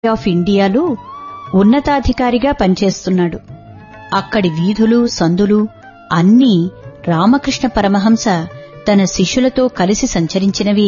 of ఇండియాలో ఉన్నతాధికారిగా పనిచేస్తున్నాడు అక్కడి వీధులు సందులు అన్నీ రామకృష్ణ పరమహంస తన శిష్యులతో కలిసి సంచరించినవి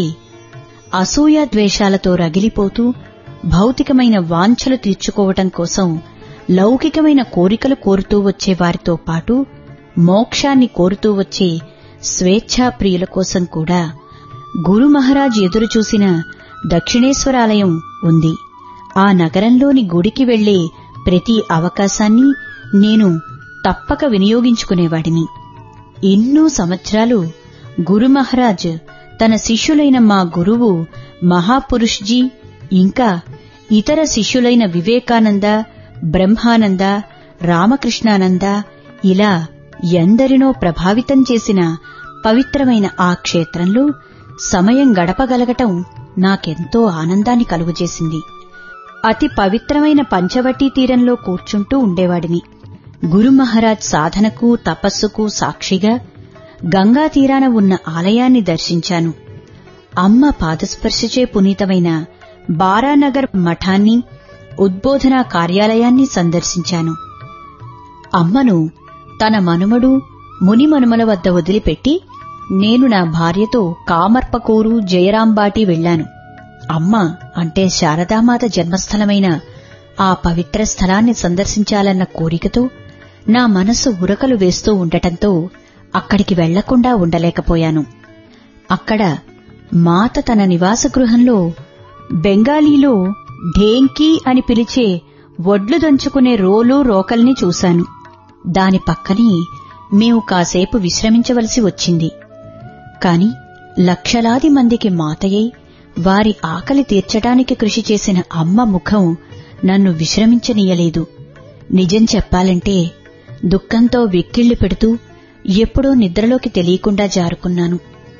అసూయ ద్వేషాలతో రగిలిపోతూ భౌతికమైన వాంఛలు తీర్చుకోవటం కోసం లౌకికమైన కోరికలు కోరుతూ వచ్చే వారితో పాటు మోక్షాన్ని కోరుతూ వచ్చే స్వేచ్ఛాప్రియుల కోసం కూడా గురు మహారాజ్ ఎదురుచూసిన దక్షిణేశ్వరాలయం ఉంది ఆ నగరంలోని గుడికి వెళ్లే ప్రతి అవకాశాన్ని నేను తప్పక వినియోగించుకునేవాడిని ఎన్నో సంవత్సరాలు గురు మహారాజ్ తన శిష్యులైన మా గురువు మహాపురుష్జీ ఇంకా ఇతర శిష్యులైన వివేకానంద బ్రహ్మానంద రామకృష్ణానంద ఇలా ఎందరినో ప్రభావితం చేసిన పవిత్రమైన ఆ క్షేత్రంలో సమయం గడపగలగటం నాకెంతో ఆనందాన్ని కలుగజేసింది అతి పవిత్రమైన పంచవటీ తీరంలో కూర్చుంటూ ఉండేవాడిని గురు మహారాజ్ సాధనకు తపస్సుకు సాక్షిగా గంగా తీరాన ఉన్న ఆలయాన్ని దర్శించాను అమ్మ పాదస్పర్శచే పునీతమైన బారానగర్ మఠాన్ని ఉద్బోధనా కార్యాలయాన్ని సందర్శించాను అమ్మను తన మనుమడు మునిమనుమల వద్ద వదిలిపెట్టి నేను నా భార్యతో కామర్పకూరు జయరాంబాటి వెళ్లాను అమ్మ అంటే శారదామాత జన్మస్థలమైన ఆ పవిత్ర స్థలాన్ని సందర్శించాలన్న కోరికతో నా మనసు ఉరకలు వేస్తూ ఉండటంతో అక్కడికి వెళ్లకుండా ఉండలేకపోయాను అక్కడ మాత తన నివాస గృహంలో బెంగాలీలో ఢేంకీ అని పిలిచే వడ్లు దంచుకునే రోలు రోకల్ని చూశాను దాని పక్కనే మేము కాసేపు విశ్రమించవలసి వచ్చింది కాని లక్షలాది మందికి మాతయ్యై వారి ఆకలి తీర్చడానికి కృషి చేసిన అమ్మ ముఖం నన్ను విశ్రమించనీయలేదు నిజం చెప్పాలంటే దుఃఖంతో వెక్కిళ్లు పెడుతూ ఎప్పుడో నిద్రలోకి తెలియకుండా జారుకున్నాను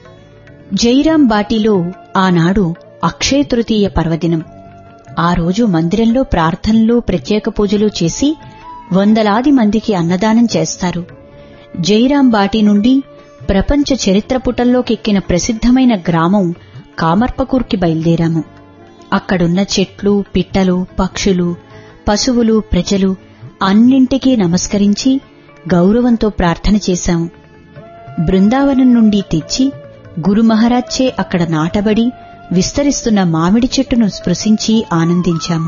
జైరాం బాటిలో ఆనాడు అక్షయ తృతీయ పర్వదినం ఆ రోజు మందిరంలో ప్రార్థనలు ప్రత్యేక పూజలు చేసి వందలాది మందికి అన్నదానం చేస్తారు జైరాం బాటి నుండి ప్రపంచ చరిత్ర పుటల్లోకెక్కిన ప్రసిద్ధమైన గ్రామం కామర్పకూర్కి బయలుదేరాము అక్కడున్న చెట్లు పిట్టలు పక్షులు పశువులు ప్రజలు అన్నింటికీ నమస్కరించి గౌరవంతో ప్రార్థన చేశాము బృందావనం నుండి తెచ్చి గురు మహారాజ్చే అక్కడ నాటబడి విస్తరిస్తున్న మామిడి చెట్టును స్పృశించి ఆనందించాము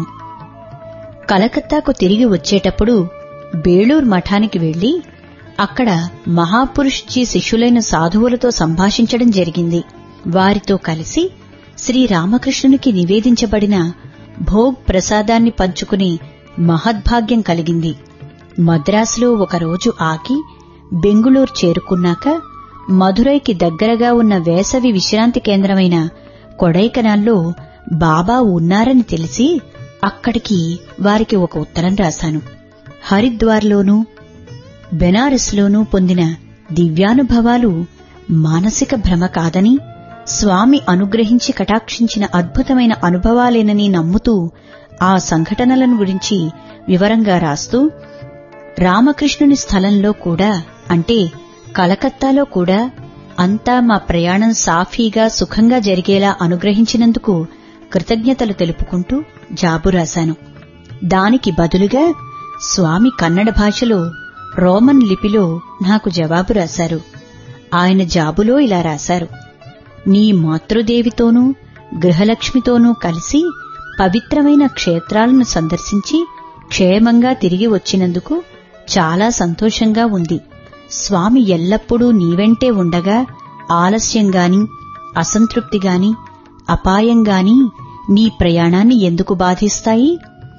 కలకత్తాకు తిరిగి వచ్చేటప్పుడు బేళూర్ మఠానికి వెళ్లి అక్కడ మహాపురుష్జీ శిష్యులైన సాధువులతో సంభాషించడం జరిగింది వారితో కలిసి శ్రీరామకృష్ణునికి నివేదించబడిన భోగ్ ప్రసాదాన్ని పంచుకుని మహద్భాగ్యం కలిగింది మద్రాసులో ఒకరోజు ఆగి బెంగుళూరు చేరుకున్నాక మధురైకి దగ్గరగా ఉన్న వేసవి విశ్రాంతి కేంద్రమైన కొడైకనాల్లో బాబా ఉన్నారని తెలిసి అక్కడికి వారికి ఒక ఉత్తరం రాశాను హరిద్వార్లోనూ బెనారస్లోనూ పొందిన దివ్యానుభవాలు మానసిక భ్రమ కాదని స్వామి అనుగ్రహించి కటాక్షించిన అద్భుతమైన అనుభవాలేనని నమ్ముతూ ఆ సంఘటనలను గురించి వివరంగా రాస్తూ రామకృష్ణుని స్థలంలో కూడా అంటే కలకత్తాలో కూడా అంతా మా ప్రయాణం సాఫీగా సుఖంగా జరిగేలా అనుగ్రహించినందుకు కృతజ్ఞతలు తెలుపుకుంటూ జాబు రాశాను దానికి బదులుగా స్వామి కన్నడ భాషలో రోమన్ లిపిలో నాకు జవాబు రాశారు ఆయన జాబులో ఇలా రాశారు నీ మాతృదేవితోనూ గృహలక్ష్మితోనూ కలిసి పవిత్రమైన క్షేత్రాలను సందర్శించి క్షేమంగా తిరిగి వచ్చినందుకు చాలా సంతోషంగా ఉంది స్వామి ఎల్లప్పుడూ నీవెంటే ఉండగా ఆలస్యంగాని అసంతృప్తిగాని అపాయంగాని నీ ప్రయాణాన్ని ఎందుకు బాధిస్తాయి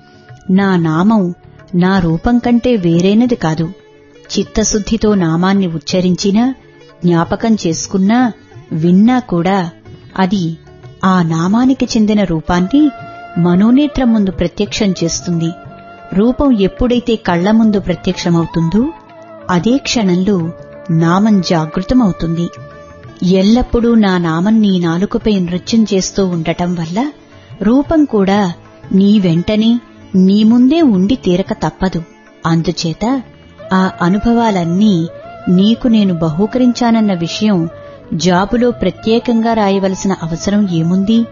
నా నామం నా రూపం కంటే వేరైనది కాదు చిత్తశుద్ధితో నామాన్ని ఉచ్చరించినా జ్ఞాపకం చేసుకున్నా విన్నా కూడా అది ఆ నామానికి చెందిన రూపాన్ని మనోనేత్రం ముందు ప్రత్యక్షం చేస్తుంది రూపం ఎప్పుడైతే కళ్ల ముందు ప్రత్యక్షమవుతుందో అదే క్షణంలో నామం జాగృతమవుతుంది ఎల్లప్పుడూ నా నామం నీ నాలుకపై నృత్యం చేస్తూ ఉండటం వల్ల రూపం కూడా నీ వెంటనే నీ ముందే ఉండి తీరక తప్పదు అందుచేత ఆ అనుభవాలన్నీ నీకు నేను బహూకరించానన్న విషయం జాబులో ప్రత్యేకంగా రాయవలసిన అవసరం ఏముంది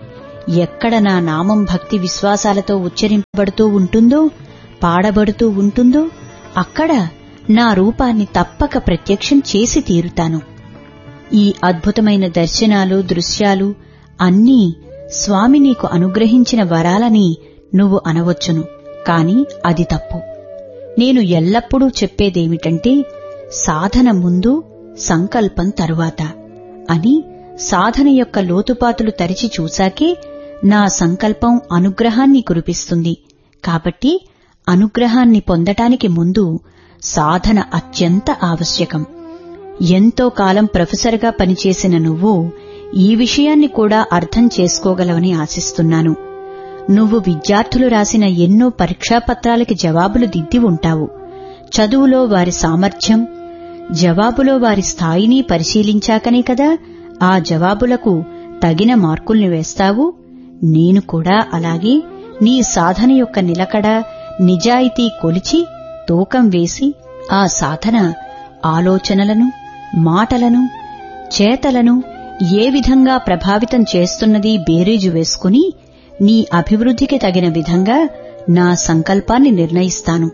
ఎక్కడ నా నామం భక్తి విశ్వాసాలతో ఉచ్చరింపబడుతూ ఉంటుందో పాడబడుతూ ఉంటుందో అక్కడ నా రూపాన్ని తప్పక ప్రత్యక్షం చేసి తీరుతాను ఈ అద్భుతమైన దర్శనాలు దృశ్యాలు అన్నీ స్వామి నీకు అనుగ్రహించిన వరాలని నువ్వు అనవచ్చును కాని అది తప్పు నేను ఎల్లప్పుడూ చెప్పేదేమిటంటే సాధన ముందు సంకల్పం తరువాత అని సాధన యొక్క లోతుపాతులు తరిచి చూశాకే నా సంకల్పం అనుగ్రహాన్ని కురిపిస్తుంది కాబట్టి అనుగ్రహాన్ని పొందటానికి ముందు సాధన అత్యంత ఆవశ్యకం ఎంతో కాలం ప్రొఫెసర్గా పనిచేసిన నువ్వు ఈ విషయాన్ని కూడా అర్థం చేసుకోగలవని ఆశిస్తున్నాను నువ్వు విద్యార్థులు రాసిన ఎన్నో పరీక్షాపత్రాలకి జవాబులు దిద్ది ఉంటావు చదువులో వారి సామర్థ్యం జవాబులో వారి స్థాయిని పరిశీలించాకనే కదా ఆ జవాబులకు తగిన మార్కుల్ని వేస్తావు నేను కూడా అలాగే నీ సాధన యొక్క నిలకడ నిజాయితీ కొలిచి తూకం వేసి ఆ సాధన ఆలోచనలను మాటలను చేతలను ఏ విధంగా ప్రభావితం చేస్తున్నది బేరీజు వేసుకుని నీ అభివృద్ధికి తగిన విధంగా నా సంకల్పాన్ని నిర్ణయిస్తాను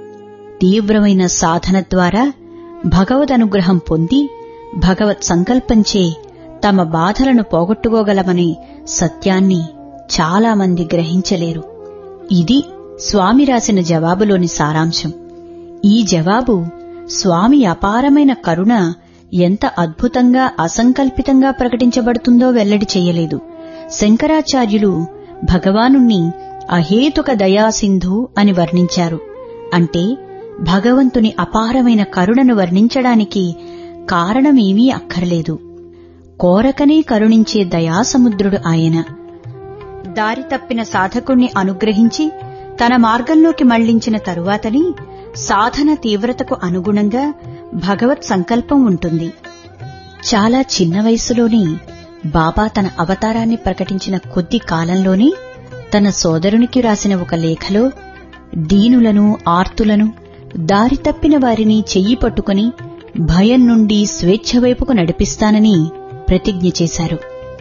తీవ్రమైన సాధన ద్వారా భగవదనుగ్రహం పొంది భగవత్ సంకల్పంచే తమ బాధలను పోగొట్టుకోగలమనే సత్యాన్ని చాలామంది గ్రహించలేరు ఇది స్వామి రాసిన జవాబులోని సారాంశం ఈ జవాబు స్వామి అపారమైన కరుణ ఎంత అద్భుతంగా అసంకల్పితంగా ప్రకటించబడుతుందో వెల్లడి చెయ్యలేదు శంకరాచార్యులు భగవానుణ్ణి అహేతుక దయాసింధు అని వర్ణించారు అంటే భగవంతుని అపారమైన కరుణను వర్ణించడానికి కారణమేమీ అక్కర్లేదు కోరకనే కరుణించే దయాసముద్రుడు ఆయన దారి తప్పిన సాధకుణ్ణి అనుగ్రహించి తన మార్గంలోకి మళ్లించిన తరువాతని సాధన తీవ్రతకు అనుగుణంగా భగవత్ సంకల్పం ఉంటుంది చాలా చిన్న వయసులోని బాబా తన అవతారాన్ని ప్రకటించిన కొద్ది కాలంలోనే తన సోదరునికి రాసిన ఒక లేఖలో దీనులను ఆర్తులను దారి తప్పిన వారిని చెయ్యి పట్టుకుని భయం నుండి స్వేచ్ఛ వైపుకు నడిపిస్తానని ప్రతిజ్ఞ చేశారు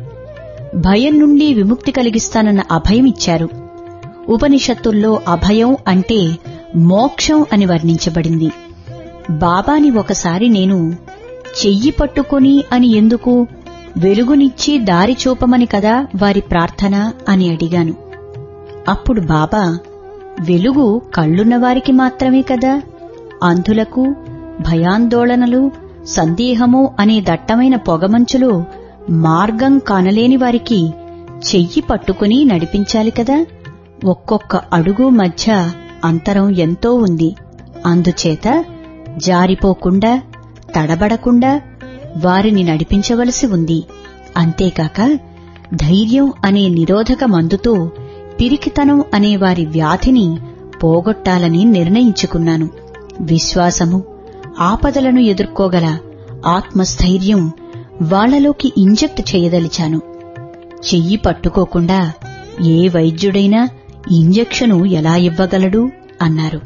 భయం నుండి విముక్తి కలిగిస్తానన్న అభయం ఇచ్చారు ఉపనిషత్తుల్లో అభయం అంటే మోక్షం అని వర్ణించబడింది బాబాని ఒకసారి నేను చెయ్యి పట్టుకొని అని ఎందుకు వెలుగునిచ్చి దారి చూపమని కదా వారి ప్రార్థన అని అడిగాను అప్పుడు బాబా వెలుగు కళ్ళున్నవారికి మాత్రమే కదా అంధులకు భయాందోళనలు సందేహము అనే దట్టమైన పొగమంచులో మార్గం కానలేని వారికి చెయ్యి పట్టుకుని నడిపించాలి కదా ఒక్కొక్క అడుగు మధ్య అంతరం ఎంతో ఉంది అందుచేత జారిపోకుండా తడబడకుండా వారిని నడిపించవలసి ఉంది అంతేకాక ధైర్యం అనే నిరోధక మందుతో పిరికితనం అనే వారి వ్యాధిని పోగొట్టాలని నిర్ణయించుకున్నాను విశ్వాసము ఆపదలను ఎదుర్కోగల ఆత్మస్థైర్యం వాళ్లలోకి ఇంజెక్ట్ చేయదలిచాను చెయ్యి పట్టుకోకుండా ఏ వైద్యుడైనా ఇంజెక్షను ఎలా ఇవ్వగలడు అన్నారు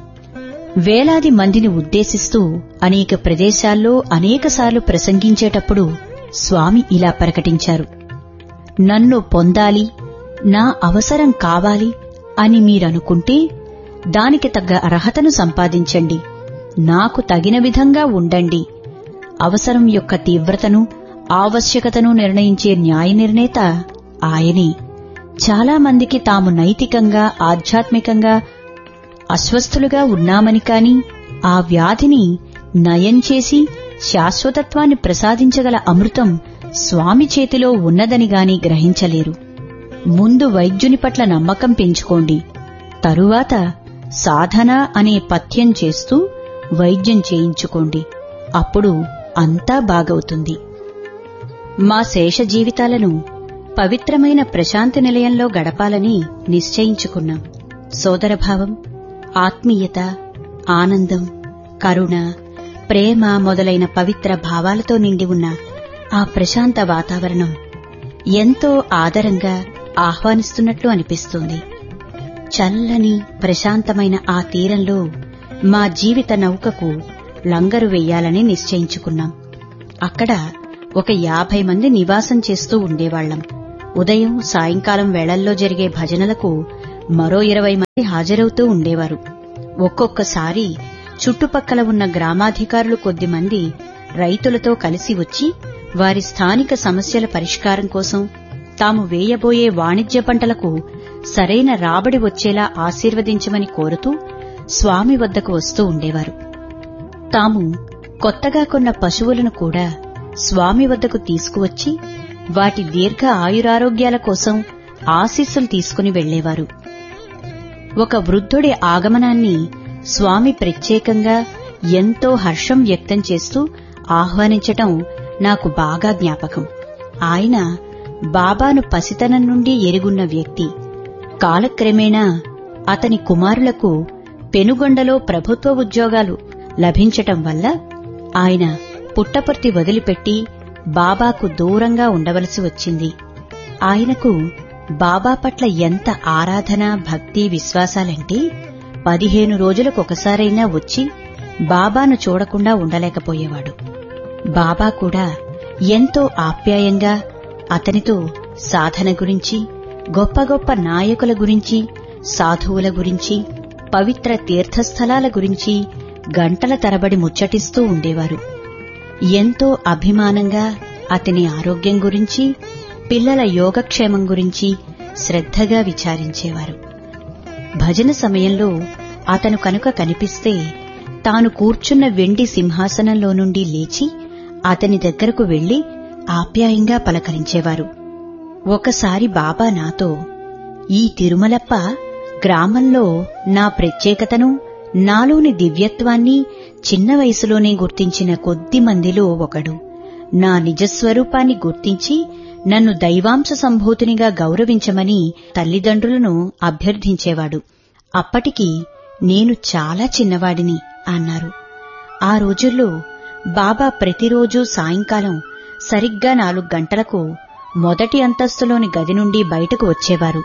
వేలాది మందిని ఉద్దేశిస్తూ అనేక ప్రదేశాల్లో అనేకసార్లు ప్రసంగించేటప్పుడు స్వామి ఇలా ప్రకటించారు నన్ను పొందాలి నా అవసరం కావాలి అని మీరనుకుంటే దానికి తగ్గ అర్హతను సంపాదించండి నాకు తగిన విధంగా ఉండండి అవసరం యొక్క తీవ్రతను ఆవశ్యకతను నిర్ణయించే న్యాయ నిర్ణేత ఆయనే చాలా మందికి తాము నైతికంగా ఆధ్యాత్మికంగా అస్వస్థులుగా ఉన్నామని కాని ఆ వ్యాధిని నయం చేసి శాశ్వతత్వాన్ని ప్రసాదించగల అమృతం స్వామి చేతిలో ఉన్నదని గాని గ్రహించలేరు ముందు వైద్యుని పట్ల నమ్మకం పెంచుకోండి తరువాత సాధన అనే పథ్యం చేస్తూ వైద్యం చేయించుకోండి అప్పుడు అంతా బాగవుతుంది మా శేష జీవితాలను పవిత్రమైన ప్రశాంతి నిలయంలో గడపాలని నిశ్చయించుకున్నాం సోదరభావం ఆత్మీయత ఆనందం కరుణ ప్రేమ మొదలైన పవిత్ర భావాలతో నిండి ఉన్న ఆ ప్రశాంత వాతావరణం ఎంతో ఆదరంగా ఆహ్వానిస్తున్నట్లు అనిపిస్తుంది చల్లని ప్రశాంతమైన ఆ తీరంలో మా జీవిత నౌకకు లంగరు వెయ్యాలని నిశ్చయించుకున్నాం అక్కడ ఒక యాభై మంది నివాసం చేస్తూ ఉండేవాళ్లం ఉదయం సాయంకాలం వేళల్లో జరిగే భజనలకు మరో ఇరవై మంది హాజరవుతూ ఉండేవారు ఒక్కొక్కసారి చుట్టుపక్కల ఉన్న గ్రామాధికారులు కొద్దిమంది రైతులతో కలిసి వచ్చి వారి స్థానిక సమస్యల పరిష్కారం కోసం తాము వేయబోయే వాణిజ్య పంటలకు సరైన రాబడి వచ్చేలా ఆశీర్వదించమని కోరుతూ స్వామి వద్దకు వస్తూ ఉండేవారు తాము కొత్తగా కొన్న పశువులను కూడా స్వామి వద్దకు తీసుకువచ్చి వాటి దీర్ఘ ఆయురారోగ్యాల కోసం ఆశీస్సులు తీసుకుని వెళ్లేవారు ఒక వృద్ధుడి ఆగమనాన్ని స్వామి ప్రత్యేకంగా ఎంతో హర్షం వ్యక్తం చేస్తూ ఆహ్వానించటం నాకు బాగా జ్ఞాపకం ఆయన బాబాను పసితనం నుండి ఎరుగున్న వ్యక్తి కాలక్రమేణా అతని కుమారులకు పెనుగొండలో ప్రభుత్వ ఉద్యోగాలు లభించటం వల్ల ఆయన పుట్టపర్తి వదిలిపెట్టి బాబాకు దూరంగా ఉండవలసి వచ్చింది ఆయనకు బాబా పట్ల ఎంత ఆరాధన భక్తి విశ్వాసాలంటే పదిహేను రోజులకొకసారైనా వచ్చి బాబాను చూడకుండా ఉండలేకపోయేవాడు బాబా కూడా ఎంతో ఆప్యాయంగా అతనితో సాధన గురించి గొప్ప గొప్ప నాయకుల గురించి సాధువుల గురించి పవిత్ర తీర్థస్థలాల గురించి గంటల తరబడి ముచ్చటిస్తూ ఉండేవారు ఎంతో అభిమానంగా అతని ఆరోగ్యం గురించి పిల్లల యోగక్షేమం గురించి శ్రద్ధగా విచారించేవారు భజన సమయంలో అతను కనుక కనిపిస్తే తాను కూర్చున్న వెండి సింహాసనంలో నుండి లేచి అతని దగ్గరకు వెళ్లి ఆప్యాయంగా పలకరించేవారు ఒకసారి బాబా నాతో ఈ తిరుమలప్ప గ్రామంలో నా ప్రత్యేకతను నాలోని దివ్యత్వాన్ని చిన్న వయసులోనే గుర్తించిన కొద్ది మందిలో ఒకడు నా నిజస్వరూపాన్ని గుర్తించి నన్ను దైవాంశ సంభూతినిగా గౌరవించమని తల్లిదండ్రులను అభ్యర్థించేవాడు అప్పటికి నేను చాలా చిన్నవాడిని అన్నారు ఆ రోజుల్లో బాబా ప్రతిరోజూ సాయంకాలం సరిగ్గా నాలుగు గంటలకు మొదటి అంతస్తులోని గది నుండి బయటకు వచ్చేవారు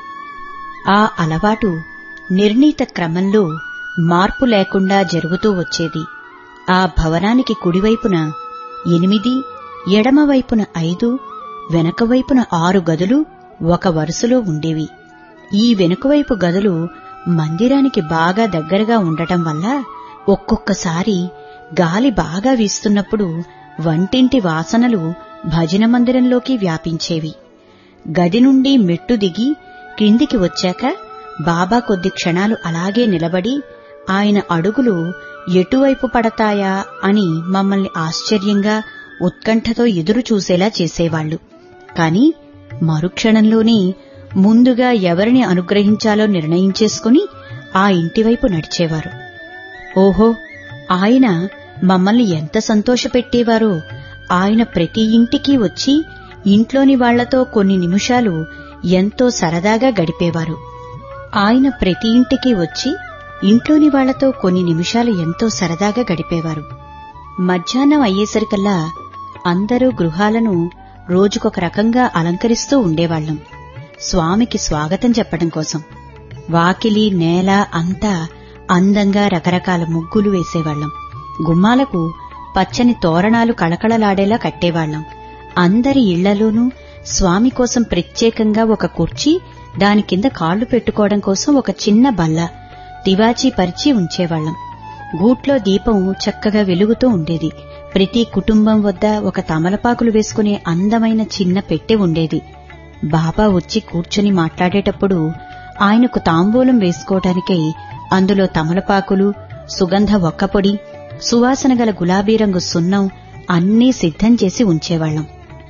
ఆ అలవాటు నిర్ణీత క్రమంలో మార్పు లేకుండా జరుగుతూ వచ్చేది ఆ భవనానికి కుడివైపున ఎనిమిది ఎడమవైపున ఐదు వెనకవైపున ఆరు గదులు ఒక వరుసలో ఉండేవి ఈ వెనుకవైపు గదులు మందిరానికి బాగా దగ్గరగా ఉండటం వల్ల ఒక్కొక్కసారి గాలి బాగా వీస్తున్నప్పుడు వంటింటి వాసనలు భజన మందిరంలోకి వ్యాపించేవి గది నుండి మెట్టు దిగి క్రిందికి వచ్చాక బాబా కొద్ది క్షణాలు అలాగే నిలబడి ఆయన అడుగులు ఎటువైపు పడతాయా అని మమ్మల్ని ఆశ్చర్యంగా ఉత్కంఠతో ఎదురు చూసేలా చేసేవాళ్లు కాని మరుక్షణంలోనే ముందుగా ఎవరిని అనుగ్రహించాలో నిర్ణయించేసుకుని ఆ ఇంటివైపు నడిచేవారు ఓహో ఆయన మమ్మల్ని ఎంత సంతోషపెట్టేవారో ఆయన ప్రతి ఇంటికి వచ్చి ఇంట్లోని వాళ్లతో కొన్ని నిమిషాలు ఎంతో సరదాగా గడిపేవారు ఆయన ప్రతి ఇంటికి వచ్చి ఇంట్లోని వాళ్లతో కొన్ని నిమిషాలు ఎంతో సరదాగా గడిపేవారు మధ్యాహ్నం అయ్యేసరికల్లా అందరూ గృహాలను రోజుకొక రకంగా అలంకరిస్తూ ఉండేవాళ్లం స్వామికి స్వాగతం చెప్పడం కోసం వాకిలి నేల అంతా అందంగా రకరకాల ముగ్గులు వేసేవాళ్లం గుమ్మాలకు పచ్చని తోరణాలు కళకళలాడేలా కట్టేవాళ్లం అందరి ఇళ్లలోనూ స్వామి కోసం ప్రత్యేకంగా ఒక కుర్చీ దాని కింద కాళ్లు పెట్టుకోవడం కోసం ఒక చిన్న బల్ల తివాచీ పరిచి ఉంచేవాళ్లం గూట్లో దీపం చక్కగా వెలుగుతూ ఉండేది ప్రతి కుటుంబం వద్ద ఒక తమలపాకులు వేసుకునే అందమైన చిన్న పెట్టె ఉండేది బాబా వచ్చి కూర్చుని మాట్లాడేటప్పుడు ఆయనకు తాంబూలం వేసుకోవటానికై అందులో తమలపాకులు సుగంధ ఒక్కపొడి సువాసన గల గులాబీ రంగు సున్నం అన్నీ సిద్ధం చేసి ఉంచేవాళ్లం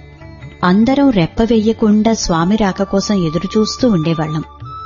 అందరం రెప్పవెయ్యకుండా స్వామి రాక కోసం ఎదురుచూస్తూ ఉండేవాళ్లం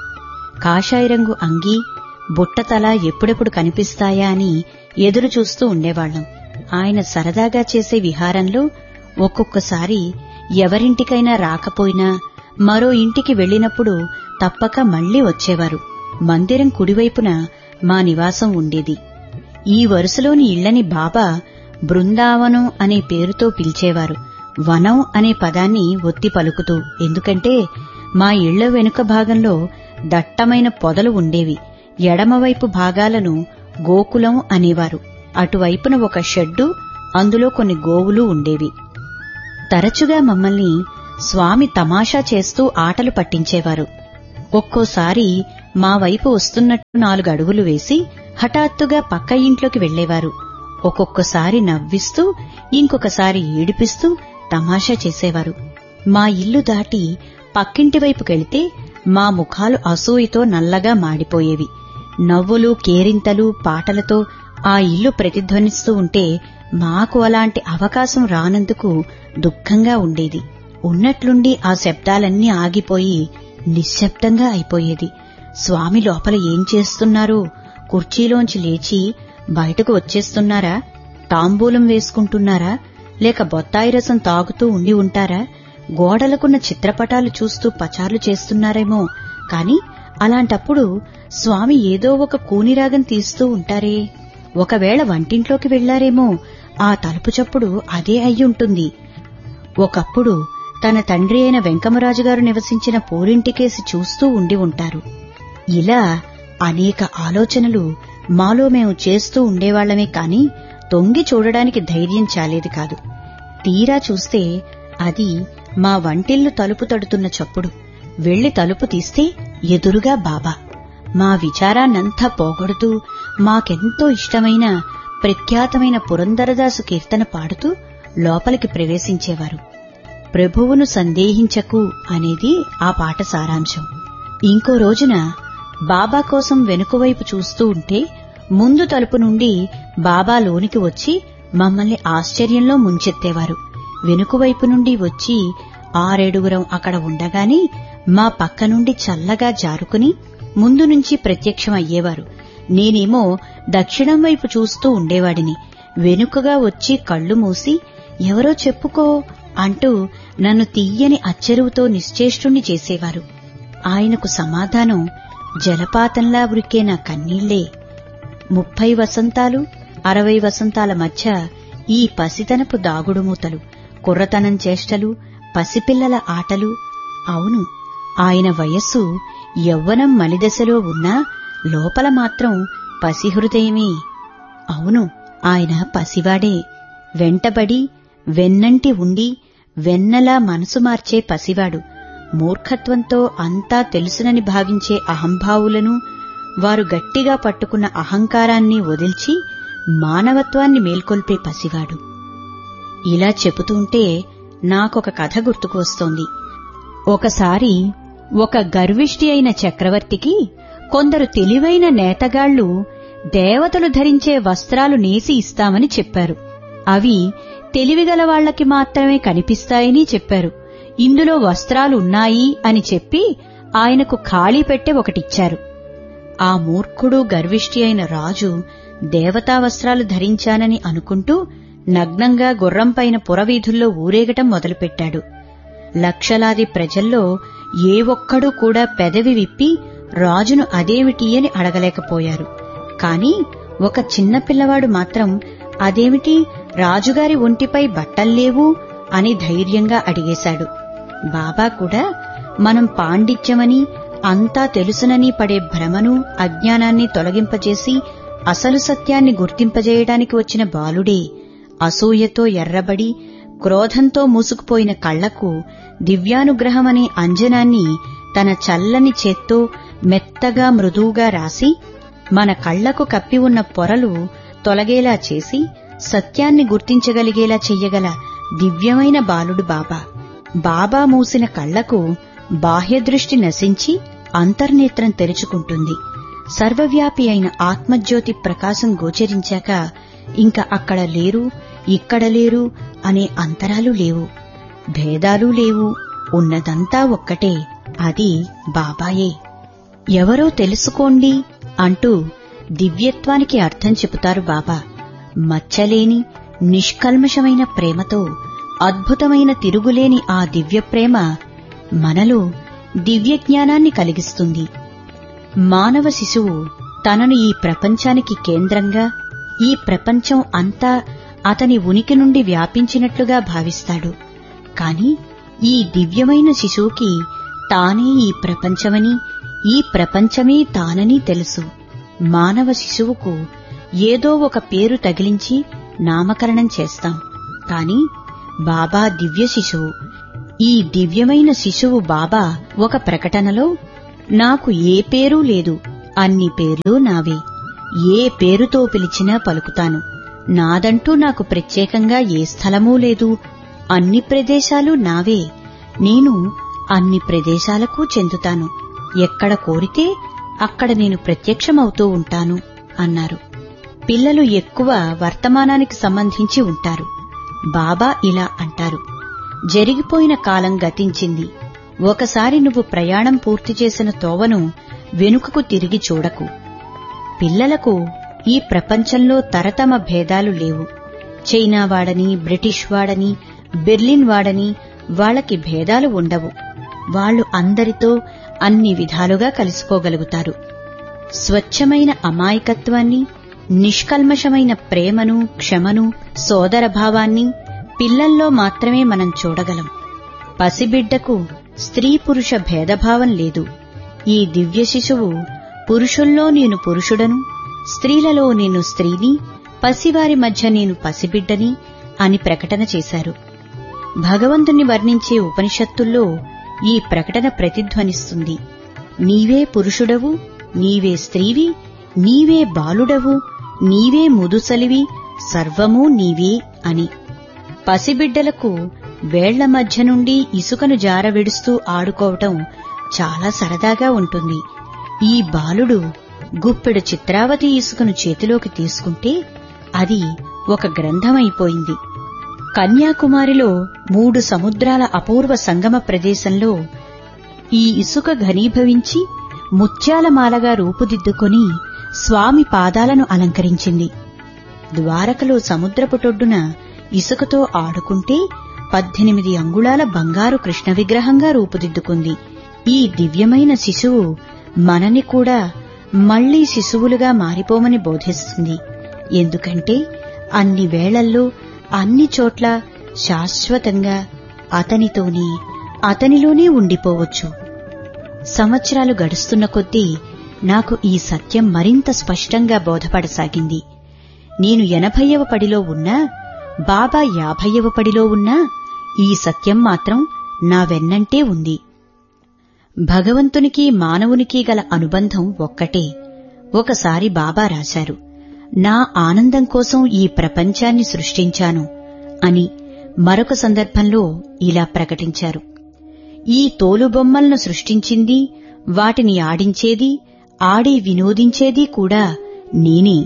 కాషాయ రంగు అంగీ బుట్టతల ఎప్పుడెప్పుడు కనిపిస్తాయా అని ఎదురు చూస్తూ ఉండేవాళ్లం ఆయన సరదాగా చేసే విహారంలో ఒక్కొక్కసారి ఎవరింటికైనా రాకపోయినా మరో ఇంటికి వెళ్లినప్పుడు తప్పక మళ్లీ వచ్చేవారు మందిరం కుడివైపున మా నివాసం ఉండేది ఈ వరుసలోని ఇళ్లని బాబా బృందావనం అనే పేరుతో పిలిచేవారు వనం అనే పదాన్ని ఒత్తి పలుకుతూ ఎందుకంటే మా ఇళ్ల వెనుక భాగంలో దట్టమైన పొదలు ఉండేవి ఎడమవైపు భాగాలను గోకులం అనేవారు అటువైపున ఒక షెడ్డు అందులో కొన్ని గోవులు ఉండేవి తరచుగా మమ్మల్ని స్వామి తమాషా చేస్తూ ఆటలు పట్టించేవారు ఒక్కోసారి మా వైపు వస్తున్నట్టు నాలుగు అడుగులు వేసి హఠాత్తుగా పక్క ఇంట్లోకి వెళ్లేవారు ఒక్కొక్కసారి నవ్విస్తూ ఇంకొకసారి ఏడిపిస్తూ తమాషా చేసేవారు మా ఇల్లు దాటి పక్కింటి వైపుకెళితే మా ముఖాలు అసూయతో నల్లగా మాడిపోయేవి నవ్వులు కేరింతలు పాటలతో ఆ ఇల్లు ప్రతిధ్వనిస్తూ ఉంటే మాకు అలాంటి అవకాశం రానందుకు దుఃఖంగా ఉండేది ఉన్నట్లుండి ఆ శబ్దాలన్నీ ఆగిపోయి నిశ్శబ్దంగా అయిపోయేది స్వామి లోపల ఏం చేస్తున్నారు కుర్చీలోంచి లేచి బయటకు వచ్చేస్తున్నారా తాంబూలం వేసుకుంటున్నారా లేక బొత్తాయి రసం తాగుతూ ఉండి ఉంటారా గోడలకున్న చిత్రపటాలు చూస్తూ పచార్లు చేస్తున్నారేమో కాని అలాంటప్పుడు స్వామి ఏదో ఒక కూనిరాగం తీస్తూ ఉంటారే ఒకవేళ వంటింట్లోకి వెళ్లారేమో ఆ తలుపు చప్పుడు అదే అయ్యుంటుంది ఒకప్పుడు తన తండ్రి అయిన వెంకమరాజు గారు నివసించిన పూరింటికేసి చూస్తూ ఉండి ఉంటారు ఇలా అనేక ఆలోచనలు మాలో మేము చేస్తూ ఉండేవాళ్లమే కాని తొంగి చూడడానికి ధైర్యం చాలేది కాదు తీరా చూస్తే అది మా వంటిల్లు తలుపు తడుతున్న చప్పుడు వెళ్లి తలుపు తీస్తే ఎదురుగా బాబా మా విచారాన్నంతా పోగొడుతూ మాకెంతో ఇష్టమైన ప్రఖ్యాతమైన పురందరదాసు కీర్తన పాడుతూ లోపలికి ప్రవేశించేవారు ప్రభువును సందేహించకు అనేది ఆ పాట సారాంశం ఇంకో రోజున బాబా కోసం వెనుకవైపు చూస్తూ ఉంటే ముందు తలుపు నుండి బాబా లోనికి వచ్చి మమ్మల్ని ఆశ్చర్యంలో ముంచెత్తేవారు వెనుకవైపు నుండి వచ్చి ఆరేడుగురం అక్కడ ఉండగానే మా పక్క నుండి చల్లగా జారుకుని ముందు నుంచి ప్రత్యక్షం అయ్యేవారు నేనేమో దక్షిణం వైపు చూస్తూ ఉండేవాడిని వెనుకగా వచ్చి కళ్ళు మూసి ఎవరో చెప్పుకో అంటూ నన్ను తీయని అచ్చెరువుతో నిశ్చేష్టుణ్ణి చేసేవారు ఆయనకు సమాధానం జలపాతంలా ఉరికే నా కన్నీళ్లే ముప్పై వసంతాలు అరవై వసంతాల మధ్య ఈ పసితనపు దాగుడుమూతలు కుర్రతనం చేష్టలు పసిపిల్లల ఆటలు అవును ఆయన వయస్సు యవ్వనం మలిదశలో ఉన్నా లోపల మాత్రం పసిహృదయమే అవును ఆయన పసివాడే వెంటబడి వెన్నంటి ఉండి వెన్నలా మనసు మార్చే పసివాడు మూర్ఖత్వంతో అంతా తెలుసునని భావించే అహంభావులను వారు గట్టిగా పట్టుకున్న అహంకారాన్ని వదిల్చి మానవత్వాన్ని మేల్కొల్పే పసివాడు ఇలా చెబుతుంటే నాకొక కథ గుర్తుకు వస్తోంది ఒకసారి ఒక గర్విష్టి అయిన చక్రవర్తికి కొందరు తెలివైన నేతగాళ్లు దేవతలు ధరించే వస్త్రాలు నేసి ఇస్తామని చెప్పారు అవి తెలివిగల వాళ్లకి మాత్రమే కనిపిస్తాయని చెప్పారు ఇందులో వస్త్రాలు ఉన్నాయి అని చెప్పి ఆయనకు ఖాళీ పెట్టె ఒకటిచ్చారు ఆ మూర్ఖుడు గర్విష్టి అయిన రాజు దేవతా వస్త్రాలు ధరించానని అనుకుంటూ నగ్నంగా గుర్రంపైన పురవీధుల్లో ఊరేగటం మొదలుపెట్టాడు లక్షలాది ప్రజల్లో ఏ ఒక్కడూ కూడా పెదవి విప్పి రాజును అదేమిటి అని అడగలేకపోయారు కాని ఒక చిన్న పిల్లవాడు మాత్రం అదేమిటి రాజుగారి ఒంటిపై బట్టల్లేవు అని ధైర్యంగా అడిగేశాడు బాబా కూడా మనం పాండిత్యమని అంతా తెలుసునని పడే భ్రమను అజ్ఞానాన్ని తొలగింపజేసి అసలు సత్యాన్ని గుర్తింపజేయడానికి వచ్చిన బాలుడే అసూయతో ఎర్రబడి క్రోధంతో మూసుకుపోయిన కళ్లకు దివ్యానుగ్రహమనే అంజనాన్ని తన చల్లని చేత్తో మెత్తగా మృదువుగా రాసి మన కళ్లకు కప్పి ఉన్న పొరలు తొలగేలా చేసి సత్యాన్ని గుర్తించగలిగేలా చెయ్యగల దివ్యమైన బాలుడు బాబా బాబా మూసిన కళ్లకు బాహ్యదృష్టి నశించి అంతర్నేత్రం తెరుచుకుంటుంది సర్వవ్యాపి అయిన ఆత్మజ్యోతి ప్రకాశం గోచరించాక ఇంక అక్కడ లేరు ఇక్కడ లేరు అనే అంతరాలు లేవు భేదాలు లేవు ఉన్నదంతా ఒక్కటే అది బాబాయే ఎవరో తెలుసుకోండి అంటూ దివ్యత్వానికి అర్థం చెబుతారు బాబా మచ్చలేని నిష్కల్మషమైన ప్రేమతో అద్భుతమైన తిరుగులేని ఆ దివ్య ప్రేమ మనలో దివ్య జ్ఞానాన్ని కలిగిస్తుంది మానవ శిశువు తనను ఈ ప్రపంచానికి కేంద్రంగా ఈ ప్రపంచం అంతా అతని ఉనికి నుండి వ్యాపించినట్లుగా భావిస్తాడు కాని ఈ దివ్యమైన శిశువుకి తానే ఈ ప్రపంచమని ఈ ప్రపంచమే తానని తెలుసు మానవ శిశువుకు ఏదో ఒక పేరు తగిలించి నామకరణం చేస్తాం కాని బాబా దివ్య శిశువు ఈ దివ్యమైన శిశువు బాబా ఒక ప్రకటనలో నాకు ఏ పేరూ లేదు అన్ని పేర్లు నావే ఏ పేరుతో పిలిచినా పలుకుతాను నాదంటూ నాకు ప్రత్యేకంగా ఏ స్థలమూ లేదు అన్ని ప్రదేశాలు నావే నేను అన్ని ప్రదేశాలకు చెందుతాను ఎక్కడ కోరితే అక్కడ నేను ప్రత్యక్షమవుతూ ఉంటాను అన్నారు పిల్లలు ఎక్కువ వర్తమానానికి సంబంధించి ఉంటారు బాబా ఇలా అంటారు జరిగిపోయిన కాలం గతించింది ఒకసారి నువ్వు ప్రయాణం పూర్తి చేసిన తోవను వెనుకకు తిరిగి చూడకు పిల్లలకు ఈ ప్రపంచంలో తరతమ భేదాలు లేవు చైనా వాడని బ్రిటిష్ వాడని బెర్లిన్ వాడని వాళ్ళకి భేదాలు ఉండవు వాళ్ళు అందరితో అన్ని విధాలుగా కలిసిపోగలుగుతారు స్వచ్ఛమైన అమాయకత్వాన్ని నిష్కల్మషమైన ప్రేమను క్షమను సోదరభావాన్ని పిల్లల్లో మాత్రమే మనం చూడగలం పసిబిడ్డకు స్త్రీ పురుష భేదభావం లేదు ఈ దివ్య శిశువు పురుషుల్లో నేను పురుషుడను స్త్రీలలో నేను స్త్రీని పసివారి మధ్య నేను పసిబిడ్డని అని ప్రకటన చేశారు భగవంతుని వర్ణించే ఉపనిషత్తుల్లో ఈ ప్రకటన ప్రతిధ్వనిస్తుంది నీవే పురుషుడవు నీవే స్త్రీవి నీవే బాలుడవు నీవే ముదుసలివి సర్వమూ నీవే అని పసిబిడ్డలకు వేళ్ల మధ్య నుండి ఇసుకను జారవిడుస్తూ ఆడుకోవటం చాలా సరదాగా ఉంటుంది ఈ బాలుడు గుప్పెడు చిత్రావతి ఇసుకను చేతిలోకి తీసుకుంటే అది ఒక గ్రంథమైపోయింది కన్యాకుమారిలో మూడు సముద్రాల అపూర్వ సంగమ ప్రదేశంలో ఈ ఇసుక ఘనీభవించి ముత్యాలమాలగా రూపుదిద్దుకొని స్వామి పాదాలను అలంకరించింది ద్వారకలో సముద్రపుటొడ్డున ఇసుకతో ఆడుకుంటే పద్దెనిమిది అంగుళాల బంగారు కృష్ణ విగ్రహంగా రూపుదిద్దుకుంది ఈ దివ్యమైన శిశువు మనని కూడా మళ్లీ శిశువులుగా మారిపోమని బోధిస్తుంది ఎందుకంటే అన్ని వేళల్లో అన్ని చోట్ల శాశ్వతంగా అతనితోనే అతనిలోనే ఉండిపోవచ్చు సంవత్సరాలు గడుస్తున్న కొద్దీ నాకు ఈ సత్యం మరింత స్పష్టంగా బోధపడసాగింది నేను ఎనభైవ పడిలో ఉన్నా బాబా యాభైవ పడిలో ఉన్నా ఈ సత్యం మాత్రం నా వెన్నంటే ఉంది భగవంతునికి మానవునికి గల అనుబంధం ఒక్కటే ఒకసారి బాబా రాశారు నా ఆనందం కోసం ఈ ప్రపంచాన్ని సృష్టించాను అని మరొక సందర్భంలో ఇలా ప్రకటించారు ఈ తోలుబొమ్మలను సృష్టించింది వాటిని ఆడించేది ఆడి వినోదించేది కూడా నేనే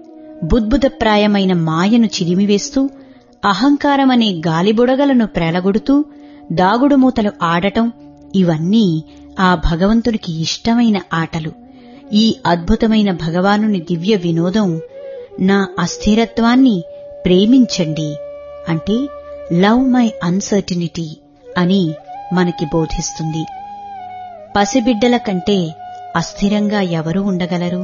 బుద్బుదప్రాయమైన మాయను చిరిమివేస్తూ అహంకారమనే గాలిబుడగలను ప్రేలగొడుతూ దాగుడుమూతలు ఆడటం ఇవన్నీ ఆ భగవంతునికి ఇష్టమైన ఆటలు ఈ అద్భుతమైన భగవానుని దివ్య వినోదం నా అస్థిరత్వాన్ని ప్రేమించండి అంటే లవ్ మై అన్సర్టినిటీ అని మనకి బోధిస్తుంది పసిబిడ్డల కంటే అస్థిరంగా ఎవరు ఉండగలరు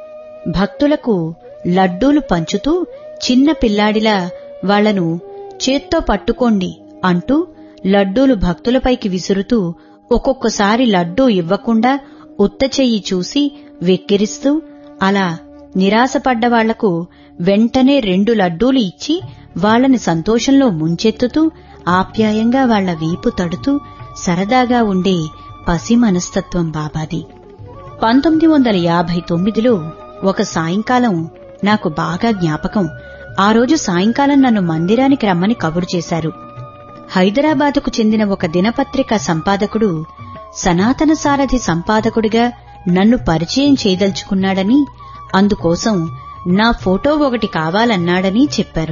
భక్తులకు లడ్డూలు పంచుతూ చిన్న పిల్లాడిలా వాళ్లను చేత్తో పట్టుకోండి అంటూ లడ్డూలు భక్తులపైకి విసురుతూ ఒక్కొక్కసారి లడ్డూ ఇవ్వకుండా ఉత్త చెయ్యి చూసి వెక్కిరిస్తూ అలా నిరాశపడ్డ వాళ్లకు వెంటనే రెండు లడ్డూలు ఇచ్చి వాళ్లని సంతోషంలో ముంచెత్తుతూ ఆప్యాయంగా వాళ్ల వీపు తడుతూ సరదాగా ఉండే పసి మనస్తత్వం బాబాది పంతొమ్మిది వందల యాభై తొమ్మిదిలో ఒక సాయంకాలం నాకు బాగా జ్ఞాపకం ఆ రోజు సాయంకాలం నన్ను మందిరానికి రమ్మని కబురు చేశారు హైదరాబాదుకు చెందిన ఒక దినపత్రిక సంపాదకుడు సనాతన సారథి సంపాదకుడిగా నన్ను పరిచయం చేయదలుచుకున్నాడని అందుకోసం నా ఫోటో ఒకటి కావాలన్నాడని చెప్పారు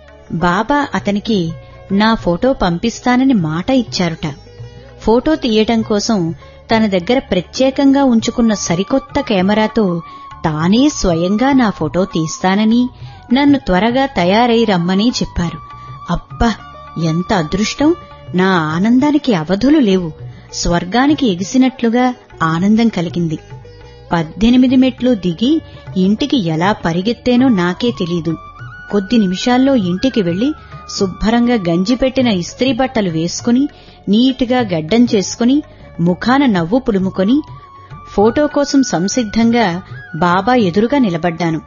బాబా అతనికి నా ఫోటో పంపిస్తానని మాట ఇచ్చారుట ఫోటో తీయటం కోసం తన దగ్గర ప్రత్యేకంగా ఉంచుకున్న సరికొత్త కెమెరాతో తానే స్వయంగా నా ఫోటో తీస్తానని నన్ను త్వరగా తయారై రమ్మని చెప్పారు అబ్బా ఎంత అదృష్టం నా ఆనందానికి అవధులు లేవు స్వర్గానికి ఎగిసినట్లుగా ఆనందం కలిగింది పద్దెనిమిది మెట్లు దిగి ఇంటికి ఎలా పరిగెత్తేనో నాకే తెలీదు కొద్ది నిమిషాల్లో ఇంటికి వెళ్లి శుభ్రంగా గంజి పెట్టిన ఇస్త్రీ బట్టలు వేసుకుని నీటిగా గడ్డం చేసుకుని ముఖాన నవ్వు పులుముకొని ఫోటో కోసం సంసిద్ధంగా బాబా ఎదురుగా నిలబడ్డాను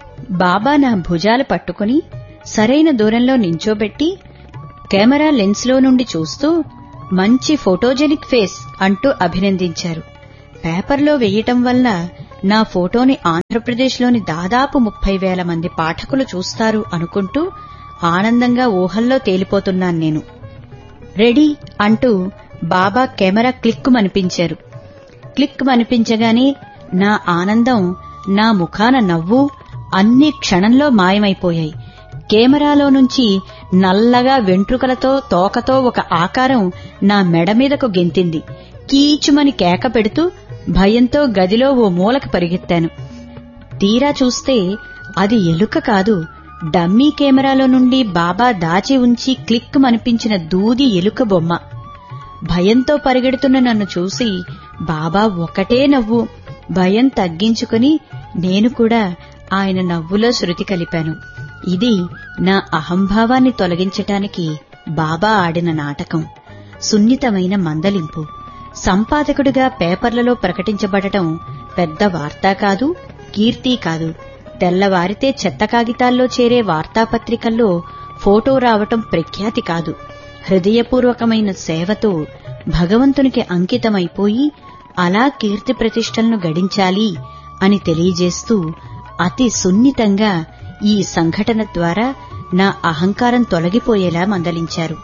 బాబా నా భుజాలు పట్టుకుని సరైన దూరంలో నించోబెట్టి కెమెరా లెన్స్లో నుండి చూస్తూ మంచి ఫోటోజెనిక్ ఫేస్ అంటూ అభినందించారు పేపర్లో వెయ్యటం వల్ల నా ఫోటోని ఆంధ్రప్రదేశ్లోని దాదాపు ముప్పై వేల మంది పాఠకులు చూస్తారు అనుకుంటూ ఆనందంగా ఊహల్లో తేలిపోతున్నాను నేను రెడీ అంటూ బాబా కెమెరా క్లిక్కుమనిపించారు క్లిక్కుమనిపించగానే నా ఆనందం నా ముఖాన నవ్వు అన్ని క్షణంలో మాయమైపోయాయి కెమెరాలో నుంచి నల్లగా వెంట్రుకలతో తోకతో ఒక ఆకారం నా మెడ మీదకు గెంతింది కీచుమని కేక పెడుతూ భయంతో గదిలో ఓ మూలకి పరిగెత్తాను తీరా చూస్తే అది ఎలుక కాదు డమ్మీ కెమెరాలో నుండి బాబా దాచి ఉంచి క్లిక్ మనిపించిన దూది ఎలుక బొమ్మ భయంతో పరిగెడుతున్న నన్ను చూసి బాబా ఒకటే నవ్వు భయం తగ్గించుకుని నేను కూడా ఆయన నవ్వులో శృతి కలిపాను ఇది నా అహంభావాన్ని తొలగించటానికి బాబా ఆడిన నాటకం సున్నితమైన మందలింపు సంపాదకుడిగా పేపర్లలో ప్రకటించబడటం పెద్ద వార్తా కాదు కీర్తి కాదు తెల్లవారితే చెత్త కాగితాల్లో చేరే వార్తాపత్రికల్లో ఫోటో రావటం ప్రఖ్యాతి కాదు హృదయపూర్వకమైన సేవతో భగవంతునికి అంకితమైపోయి అలా కీర్తి ప్రతిష్టలను గడించాలి అని తెలియజేస్తూ అతి సున్నితంగా ఈ సంఘటన ద్వారా నా అహంకారం తొలగిపోయేలా మందలించారు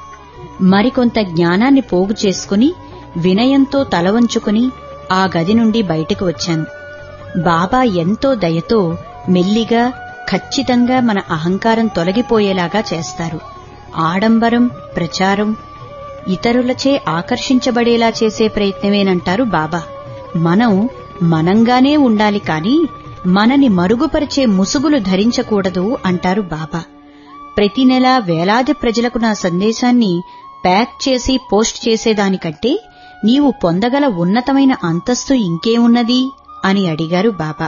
మరికొంత జ్ఞానాన్ని పోగు చేసుకుని వినయంతో తలవంచుకుని ఆ గది నుండి బయటకు వచ్చాను బాబా ఎంతో దయతో మెల్లిగా ఖచ్చితంగా మన అహంకారం తొలగిపోయేలాగా చేస్తారు ఆడంబరం ప్రచారం ఇతరులచే ఆకర్షించబడేలా చేసే ప్రయత్నమేనంటారు బాబా మనం మనంగానే ఉండాలి కాని మనని మరుగుపరిచే ముసుగులు ధరించకూడదు అంటారు బాబా ప్రతి నెల వేలాది ప్రజలకు నా సందేశాన్ని ప్యాక్ చేసి పోస్ట్ చేసేదానికంటే నీవు పొందగల ఉన్నతమైన అంతస్తు ఇంకేమున్నది అని అడిగారు బాబా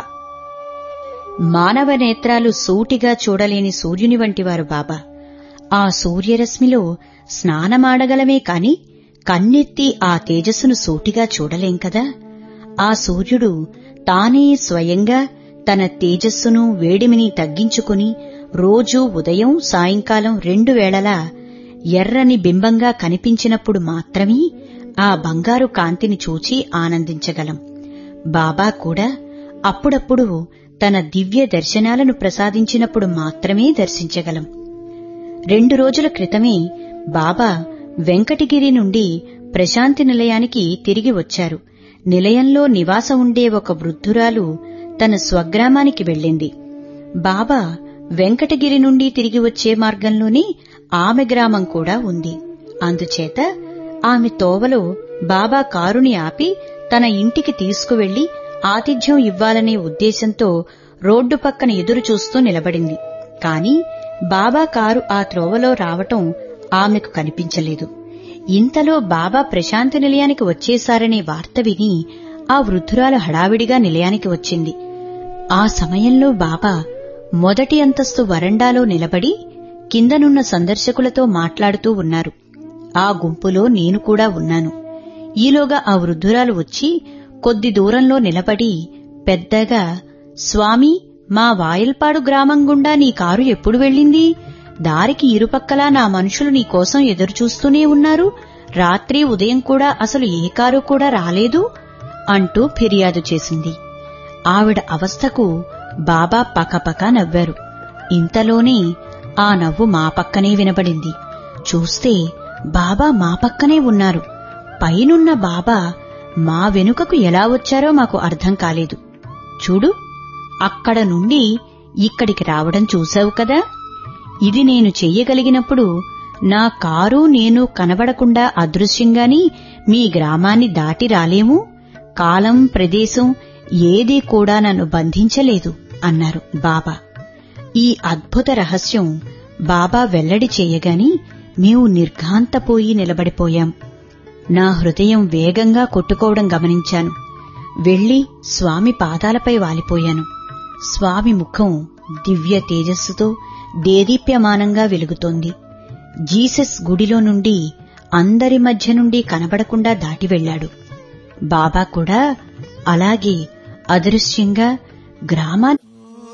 మానవ నేత్రాలు సూటిగా చూడలేని సూర్యుని వంటివారు బాబా ఆ సూర్యరశ్మిలో స్నానమాడగలమే కాని కన్నెత్తి ఆ తేజస్సును సూటిగా చూడలేం కదా ఆ సూర్యుడు తానే స్వయంగా తన తేజస్సును వేడిమిని తగ్గించుకుని రోజూ ఉదయం సాయంకాలం రెండు వేళలా ఎర్రని బింబంగా కనిపించినప్పుడు మాత్రమే ఆ బంగారు కాంతిని చూచి ఆనందించగలం బాబా కూడా అప్పుడప్పుడు తన దివ్య దర్శనాలను ప్రసాదించినప్పుడు మాత్రమే దర్శించగలం రెండు రోజుల క్రితమే బాబా వెంకటగిరి నుండి ప్రశాంతి నిలయానికి తిరిగి వచ్చారు నిలయంలో నివాసం ఉండే ఒక వృద్ధురాలు తన స్వగ్రామానికి వెళ్ళింది బాబా వెంకటగిరి నుండి తిరిగి వచ్చే మార్గంలోనే ఆమె గ్రామం కూడా ఉంది అందుచేత ఆమె తోవలో బాబా కారుని ఆపి తన ఇంటికి తీసుకువెళ్లి ఆతిథ్యం ఇవ్వాలనే ఉద్దేశంతో రోడ్డు పక్కన ఎదురు చూస్తూ నిలబడింది కాని బాబా కారు ఆ త్రోవలో రావటం ఆమెకు కనిపించలేదు ఇంతలో బాబా ప్రశాంతి నిలయానికి వచ్చేశారనే వార్త విని ఆ వృద్ధురాలు హడావిడిగా నిలయానికి వచ్చింది ఆ సమయంలో బాబా మొదటి అంతస్తు వరండాలో నిలబడి కిందనున్న సందర్శకులతో మాట్లాడుతూ ఉన్నారు ఆ గుంపులో నేను కూడా ఉన్నాను ఈలోగా ఆ వృద్ధురాలు వచ్చి కొద్ది దూరంలో నిలబడి పెద్దగా స్వామి మా వాయల్పాడు గ్రామం గుండా నీ కారు ఎప్పుడు వెళ్ళింది దారికి ఇరుపక్కలా నా మనుషులు నీకోసం ఎదురుచూస్తూనే ఉన్నారు రాత్రి ఉదయం కూడా అసలు ఏ కారు కూడా రాలేదు అంటూ ఫిర్యాదు చేసింది ఆవిడ అవస్థకు బాబా పకపక నవ్వారు ఇంతలోనే ఆ నవ్వు మా పక్కనే వినబడింది చూస్తే బాబా మా పక్కనే ఉన్నారు పైనున్న బాబా మా వెనుకకు ఎలా వచ్చారో మాకు అర్థం కాలేదు చూడు అక్కడ నుండి ఇక్కడికి రావడం చూశావు కదా ఇది నేను చెయ్యగలిగినప్పుడు నా కారు నేను కనబడకుండా అదృశ్యంగాని మీ గ్రామాన్ని దాటి రాలేము కాలం ప్రదేశం ఏదీ కూడా నన్ను బంధించలేదు అన్నారు బాబా ఈ అద్భుత రహస్యం బాబా వెల్లడి చేయగాని మేము నిర్ఘాంతపోయి నిలబడిపోయాం నా హృదయం వేగంగా కొట్టుకోవడం గమనించాను వెళ్లి స్వామి పాదాలపై వాలిపోయాను స్వామి ముఖం దివ్య తేజస్సుతో దేదీప్యమానంగా వెలుగుతోంది జీసస్ గుడిలో నుండి అందరి మధ్య నుండి కనబడకుండా దాటి వెళ్లాడు బాబా కూడా అలాగే అదృశ్యంగా గ్రామాన్ని